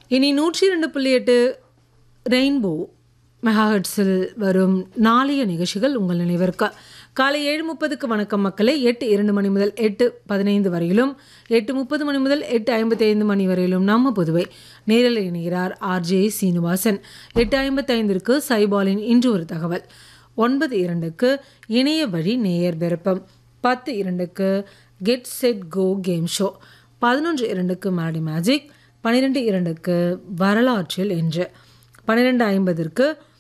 இனி நூற்றி இரண்டு புள்ளி எட்டு ரெயின்போ மெகாஹெட்ஸில் வரும் நாளைய நிகழ்ச்சிகள் உங்கள் நினைவிற்கு காலை ஏழு முப்பதுக்கு வணக்கம் மக்களை எட்டு இரண்டு மணி முதல் எட்டு பதினைந்து வரையிலும் எட்டு முப்பது மணி முதல் எட்டு ஐம்பத்தி ஐந்து மணி வரையிலும் நம்ம புதுவை நேரில் இணைகிறார் ஆர்ஜே சீனிவாசன் எட்டு ஐம்பத்தைந்திற்கு சைபாலின் இன்று ஒரு தகவல் ஒன்பது இரண்டுக்கு இணைய வழி நேயர் விருப்பம் பத்து இரண்டுக்கு get set go game show பதினொன்று இரண்டுக்கு மேடி மேஜிக் பன்னிரெண்டு இரண்டுக்கு வரலாற்றில் என்று பன்னிரெண்டு ஐம்பதற்கு